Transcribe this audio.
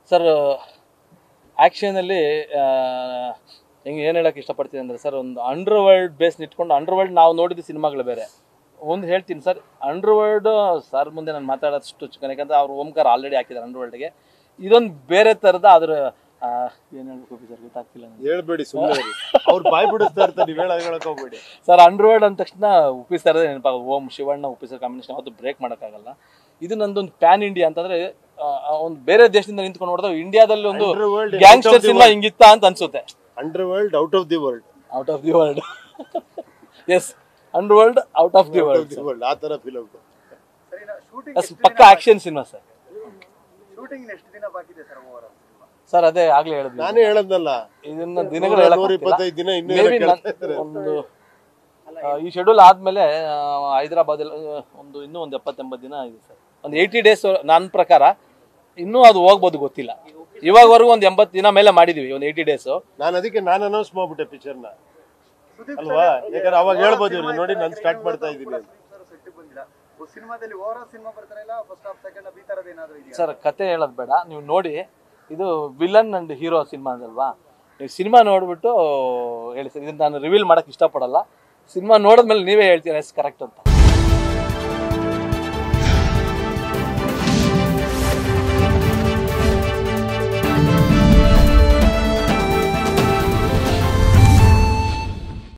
Sir ಆ್ಯಕ್ಷನಲ್ಲಿ ಹೆಂಗೆ ಏನು ಹೇಳಕ್ಕೆ ಇಷ್ಟಪಡ್ತೀನಿ ಅಂದರೆ ಸರ್ ಒಂದು ಅಂಡರ್ ವರ್ಲ್ಡ್ ಬೇಸ್ ಇಟ್ಕೊಂಡು ಅಂಡರ್ ವರ್ಲ್ಡ್ ನಾವು ನೋಡಿದ ಸಿನಿಮಾಗಳು ಬೇರೆ ಒಂದು ಹೇಳ್ತೀನಿ ಸರ್ ಅಂಡರ್ ವರ್ಲ್ಡ್ ಸರ್ ಮುಂದೆ ನಾನು ಮಾತಾಡೋಷ್ಟು ಚಿಕನ್ ಯಾಕಂದ್ರೆ ಅವ್ರು ಓಂಕಾರ ಆಲ್ರೆಡಿ ಹಾಕಿದ್ದಾರೆ ಅಂಡರ್ ವರ್ಲ್ಡ್ಗೆ ಇದೊಂದು ಬೇರೆ ಥರದ ಅದ್ರ ಏನು ಹೇಳ್ಬೇಕು ಸರ್ ಗೊತ್ತಾಗ್ತಿಲ್ಲ ನನಗೆ ಹೇಳ್ಬೇಡಿ ಸುಮ್ಮನೆ ಅವ್ರು ಬಾಯ್ ಬಿಡಿಸ್ತಾ ಇರ್ತಾರೆ ನೀವ್ ಹೇಳೋದ್ ಹೇಳಕ್ ಹೋಗ್ಬೇಡಿ ಸರ್ ಅಂಡರ್ ವರ್ಲ್ಡ್ ಅಂದ ತಕ್ಷಣ ಉಪ್ಪಿಸ್ತಾ ಇರೋದೇ ನೆನಪಾಗ ಓಂ ಶಿವಣ್ಣ ಉಪ್ಪಿಸೋ ಕಾಂಬಿನೇಷನ್ ಯಾವತ್ತು ಬ್ರೇಕ್ ಮಾಡೋಕ್ಕಾಗಲ್ಲ ಇದು ನಂದೊಂದು ಪ್ಯಾನ್ ಇಂಡಿಯಾ ಅಂತಂದ್ರೆ ಒಂದು ಬೇರೆ ದೇಶದಿಂದ ನಿಂತ್ಕೊಂಡು ನೋಡಿದ್ರೆ ಇಂಡಿಯಾದಲ್ಲಿ ಒಂದು Underworld out gangster of the cinema ಹಿಂಗಿತ್ತ ಅಂತ ಅನ್ಸುತ್ತೆ underworld out of the world out of the world yes underworld out of the world world ಆ ತರ ಫಿಲಮ್ ಸರಿನಾ ಶೂಟಿಂಗ್ ಪಕ್ಕ ಆಕ್ಷನ್ ಸಿನಿಮಾ ಸರ್ ಶೂಟಿಂಗ್ ಎಷ್ಟು ದಿನ ಬಾಕಿ ಇದೆ ಸರ್ ಓವರ್ ಸರ್ ಅದೇ ಆಗ್ಲೇ ಹೇಳಿದ್ವಿ ನಾನೇ ಹೇಳದ್ನಲ್ಲ ಇದನ್ನ ದಿನಗಳು ನೂರ ಹೇಳಕ್ ಇಪ್ಪತ್ತೈದು ದಿನ ಇನ್ನೂ Maybe ಏನೋ ನನ್- ಕೇಳ್ತಾ ಇದ್ದಾರೆ. ಒಂದು ಆ, ಈ ಶೆಡ್ಯೂಲ್ ಆದ್ಮೇಲೆ ಹೈದರಾಬಾದ್ ಒಂದು ಇನ್ನೂ ಒಂದು ಎಪ್ಪತ್ತೆಂಬತ್ತು ದಿನ ಇದೆ ಸರ್ ಒಂದು ಏಯ್ಟಿ ಡೇಸ್ ನನ್ನ ಪ್ರಕಾರ ಇನ್ನೂ ಅದು ಹೋಗ್ಬೋದು ಗೊತ್ತಿಲ್ಲ ಇವಾಗವರೆಗೂ ಒಂದು ಎಂಬತ್ತು ದಿನ ಮೇಲೆ ಮಾಡಿದೀವಿ ಒಂದು ಏಯ್ಟಿ ಡೇಸ್ ನಾನು ಅದಕ್ಕೆ ನಾನು ಅನೌನ್ಸ್ ಮಾಡ್ಬಿಟ್ಟೆ ಪಿಕ್ಚರ್ನ ಅಲ್ವಾ ಯಾಕಂದ್ರೆ ಅವಾಗ ಹೇಳ್ಬೋದು ಇವ್ರು ನೋಡಿ ನಾನು ಸ್ಟಾರ್ಟ್ ಮಾಡ್ತಾ ಇದ್ದೀನಿ ಅಂತ. ಸರ್ ಸೆಟ್ ಬಂದಿಲ್ಲ ಸಿನಿಮಾದಲ್ಲಿ ಓವರ್ ಆಲ್ ಸಿನಿಮಾ ಬರ್ತಾರೆ ಇಲ್ಲ ಫಸ್ಟ್ ಹಾಫ್ ಸೆಕೆಂಡ್ ಹಾಫ್ ಈ ತರದ್ ಏನಾದ್ರು ಇದೆಯಾ ಸರ್ ಕತೆ ಹೇಳೋದು ಬೇಡ ನೀವು ನೋಡಿ ಇದು ವಿಲನ್ ಅಂಡ್ ಹೀರೋ ಸಿನಿಮಾ ಅದಲ್ವಾ ನೀವು ಸಿನಿಮಾ ನೋಡ್ಬಿಟ್ಟು ಹೇಳಿ ಸರ್ ಇದನ್ನ ನಾನು ರಿವೀಲ್ ಮಾಡಕ್ ಇಷ್ಟಪಡಲ್ಲ ಸಿನಿಮಾ ನೋಡಿದ್ಮೇಲೆ ನೀವೇ ಹೇಳ್ತೀರಾ ಎಸ್ ಕರೆಕ್ಟ್ ಅಂತ